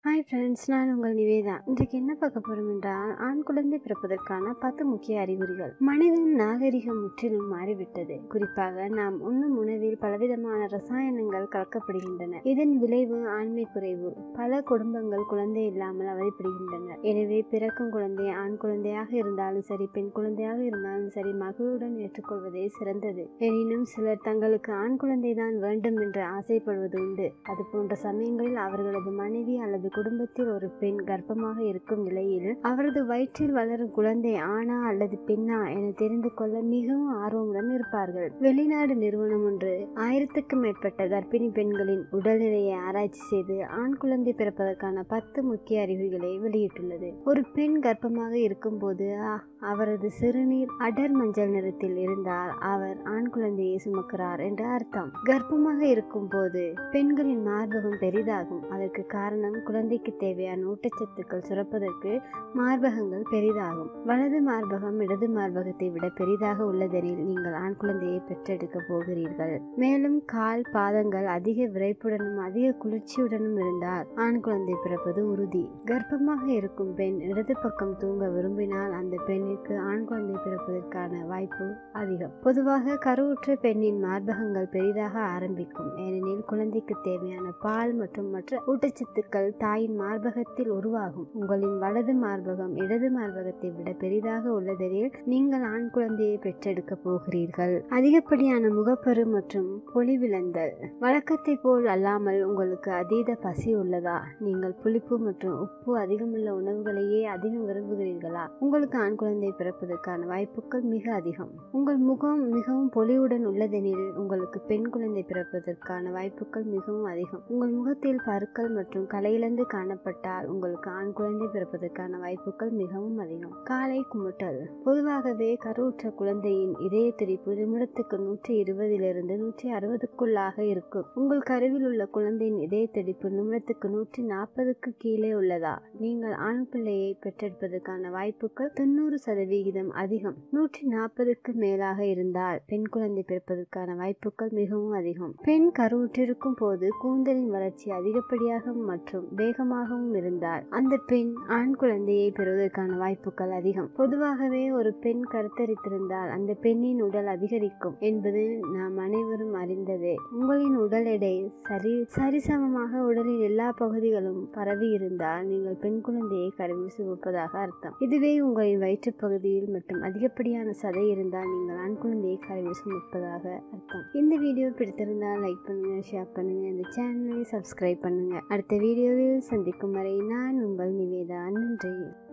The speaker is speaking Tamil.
ஹாய் ஃப்ரெண்ட்ஸ் நான் உங்கள் நிவேதா இன்றைக்கு என்ன பார்க்க போறோம் என்றால் ஆண் குழந்தை பிறப்பதற்கான பத்து முக்கிய அறிகுறிகள் மனிதன் நாகரிகம் முற்றிலும் மாறிவிட்டது குறிப்பாக நாம் உண்ணும் உணவில் பலவிதமான ரசாயனங்கள் கலக்கப்படுகின்றன இதன் விளைவு ஆண்மை குறைவு பல குடும்பங்கள் குழந்தை இல்லாமல் அவதிப்படுகின்றன எனவே பிறக்கும் குழந்தை ஆண் குழந்தையாக இருந்தாலும் சரி பெண் குழந்தையாக இருந்தாலும் சரி மகளுடன் ஏற்றுக்கொள்வதே சிறந்தது எனினும் சிலர் தங்களுக்கு ஆண் குழந்தை தான் வேண்டும் என்று ஆசைப்படுவது உண்டு அது போன்ற சமயங்களில் அவர்களது மனைவி அல்லது குடும்பத்தில் ஒரு பெண் கர்ப்பமாக இருக்கும் நிலையில் அவரது வயிற்றில் வளரும் குழந்தை ஆணா அல்லது பெண்ணா என தெரிந்து கொள்ள மிகவும் ஆர்வமுடன் இருப்பார்கள் வெளிநாடு நிறுவனம் ஒன்று ஆயிரத்துக்கும் மேற்பட்ட கர்ப்பிணி பெண்களின் உடல்நிலையை ஆராய்ச்சி செய்து ஆண் குழந்தை பிறப்பதற்கான பத்து முக்கிய அறிகுறிகளை வெளியிட்டுள்ளது ஒரு பெண் கர்ப்பமாக இருக்கும் போது அவரது சிறுநீர் அடர் மஞ்சள் நிறத்தில் இருந்தால் அவர் ஆண் குழந்தையை சுமக்கிறார் என்று அர்த்தம் கர்ப்பமாக இருக்கும் போது பெண்களின் மார்பகம் பெரிதாகும் அதற்கு காரணம் குழந்தைக்கு தேவையான ஊட்டச்சத்துக்கள் சுரப்பதற்கு மார்பகங்கள் பெரிதாகும் வலது மார்பகம் இடது மார்பகத்தை விட பெரிதாக உள்ளதெனில் நீங்கள் ஆண் குழந்தையை பெற்றெடுக்க போகிறீர்கள் மேலும் கால் பாதங்கள் அதிக விரைப்புடனும் அதிக குளிர்ச்சியுடனும் இருந்தால் ஆண் குழந்தை பிறப்பது உறுதி கர்ப்பமாக இருக்கும் பெண் இடது பக்கம் தூங்க விரும்பினால் அந்த பெண்ணிற்கு ஆண் குழந்தை பிறப்பதற்கான வாய்ப்பு அதிகம் பொதுவாக கருவுற்ற பெண்ணின் மார்பகங்கள் பெரிதாக ஆரம்பிக்கும் ஏனெனில் குழந்தைக்கு தேவையான பால் மற்றும் மற்ற ஊட்டச்சத்துக்கள் தாயின் மார்பகத்தில் உருவாகும் உங்களின் வலது மார்பகம் இடது மார்பகத்தை விட பெரிதாக உள்ளதெனில் நீங்கள் ஆண் குழந்தையை பெற்றெடுக்க போகிறீர்கள் அதிகப்படியான முகப்பரு மற்றும் பொலிவிழந்தல் வழக்கத்தை போல் அல்லாமல் உங்களுக்கு அதீத பசி உள்ளதா நீங்கள் புளிப்பு மற்றும் உப்பு அதிகமுள்ள உணவுகளையே அதிகம் விரும்புகிறீர்களா உங்களுக்கு ஆண் குழந்தை பிறப்பதற்கான வாய்ப்புகள் மிக அதிகம் உங்கள் முகம் மிகவும் பொலிவுடன் உள்ளதெனில் உங்களுக்கு பெண் குழந்தை பிறப்பதற்கான வாய்ப்புகள் மிகவும் அதிகம் உங்கள் முகத்தில் பருக்கள் மற்றும் கலையிழந்து காணப்பட்டால் உங்களுக்கு ஆண் குழந்தை பிறப்பதற்கான வாய்ப்புகள் மிகவும் அதிகம் காலை குமுட்டல் பொதுவாகவே கருவுற்ற குழந்தையின் இதய துடிப்பு நிமிடத்துக்கு நூற்றி இருபதிலிருந்து நூற்றி அறுபதுக்குள்ளாக இருக்கும் உங்கள் கருவில் உள்ள குழந்தையின் இதய துடிப்பு நிமிடத்துக்கு நூற்றி நாற்பதுக்கு கீழே உள்ளதா நீங்கள் ஆண் பிள்ளையை பெற்றெடுப்பதற்கான வாய்ப்புகள் தொண்ணூறு சதவிகிதம் அதிகம் நூற்றி நாற்பதுக்கு மேலாக இருந்தால் பெண் குழந்தை பிறப்பதற்கான வாய்ப்புகள் மிகவும் அதிகம் பெண் கருவுற்றிருக்கும் போது கூந்தலின் வளர்ச்சி அதிகப்படியாக மற்றும் வேகமாகவும் இருந்தால் அந்த பெண் ஆண் குழந்தையை பெறுவதற்கான வாய்ப்புகள் அதிகம் பொதுவாகவே ஒரு பெண் கருத்தரித்திருந்தால் அந்த பெண்ணின் உடல் அதிகரிக்கும் என்பது நாம் அனைவரும் அறிந்ததே உங்களின் உடல் எடை சரி சரிசமமாக உடலின் எல்லா பகுதிகளும் பரவி இருந்தால் நீங்கள் பெண் குழந்தையை கருவில் சுமப்பதாக அர்த்தம் இதுவே உங்களின் வயிற்று பகுதியில் மற்றும் அதிகப்படியான சதை இருந்தால் நீங்கள் ஆண் குழந்தையை கருவில் சுமப்பதாக அர்த்தம் இந்த வீடியோ பிடித்திருந்தால் லைக் பண்ணுங்க ஷேர் பண்ணுங்க இந்த சேனலை சப்ஸ்கிரைப் பண்ணுங்க அடுத்த வீடியோவில் சந்திக்கும் வரை நான் உங்கள் நிவேதா நன்றி